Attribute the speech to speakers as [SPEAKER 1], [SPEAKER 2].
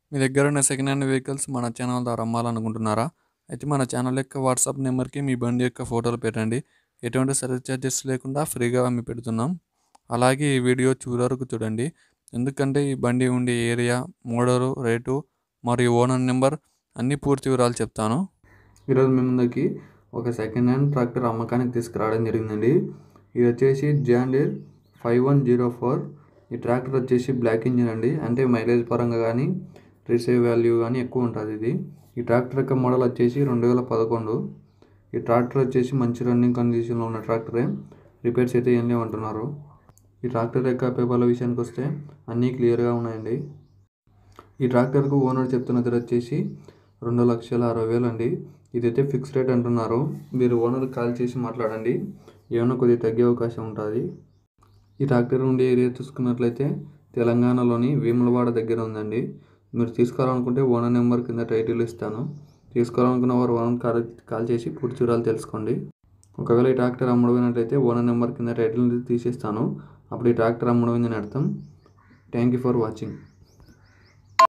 [SPEAKER 1] మీ దగ్గర ఉన్న second hand vehicles మన ఛానల్ ద్వారా అమ్మాలనుకుంటున్నారా అయితే మన ఛానల్ యొక్క వాట్సాప్ నెంబర్కి మీ బండి యొక్క ఫోటోలు పెట్టండి ఎటువంటి సర్వీస్ ఛార్జెస్ లేకుండా ఫ్రీగా అమ్మి పెడుతున్నాం అలాగే ఈ వీడియో చివరి వరకు చూడండి ఎందుకంటే ఈ బండి ఉండే ఏరియా మోడలు రేటు మరియు ఓనర్ నెంబర్ అన్ని పూర్తి వివరాలు చెప్తాను ఈరోజు మీ ముందుకి ఒక సెకండ్ హ్యాండ్ ట్రాక్టర్ అమ్మకానికి తీసుకురావడం జరిగిందండి ఇది వచ్చేసి John Deere five one zero four ఈ ట్రాక్టర్ వచ్చేసి బ్లాక్ ఇంజిన్ అండి అంటే మైలేజ్ పరంగా కానీ రీసేవ్ వాల్యూ కానీ ఎక్కువ ఉంటుంది ఇది ఈ ట్రాక్టర్ యొక్క మోడల్ వచ్చేసి రెండు వేల పదకొండు ఈ ట్రాక్టర్ వచ్చేసి మంచి రన్నింగ్ కండిషన్లో ఉన్న ట్రాక్టరే రిపేర్స్ అయితే ఏం లేవంటున్నారు ఈ ట్రాక్టర్ యొక్క పేపర్ల విషయానికి వస్తే అన్నీ క్లియర్గా ఉన్నాయండి ఈ ట్రాక్టర్కు ఓనర్ చెప్తున్న ధర వచ్చేసి రెండు లక్షల అరవై వేలు అండి ఇదైతే ఫిక్స్ రేట్ అంటున్నారు మీరు ఓనర్ కాల్ చేసి మాట్లాడండి ఏమైనా కొద్దిగా తగ్గే అవకాశం ఉంటుంది ఈ ట్రాక్టర్ ఉండే ఏరియా చూసుకున్నట్లయితే తెలంగాణలోని వేములవాడ దగ్గర ఉందండి మీరు తీసుకోవాలనుకుంటే ఓనర్ నెంబర్ కింద టైటిల్ ఇస్తాను తీసుకోవాలనుకున్న వారు ఓనర్ కాల్ కాల్ చేసి పూర్తి వివరాలు తెలుసుకోండి ఒకవేళ ఈ ట్రాక్టర్ అమ్ముడమైనట్లయితే ఓనర్ నెంబర్ కింద టైటిల్ తీసేస్తాను అప్పుడు ఈ ట్రాక్టర్ అమ్ముడమైందని అర్థం థ్యాంక్ యూ ఫర్ వాచింగ్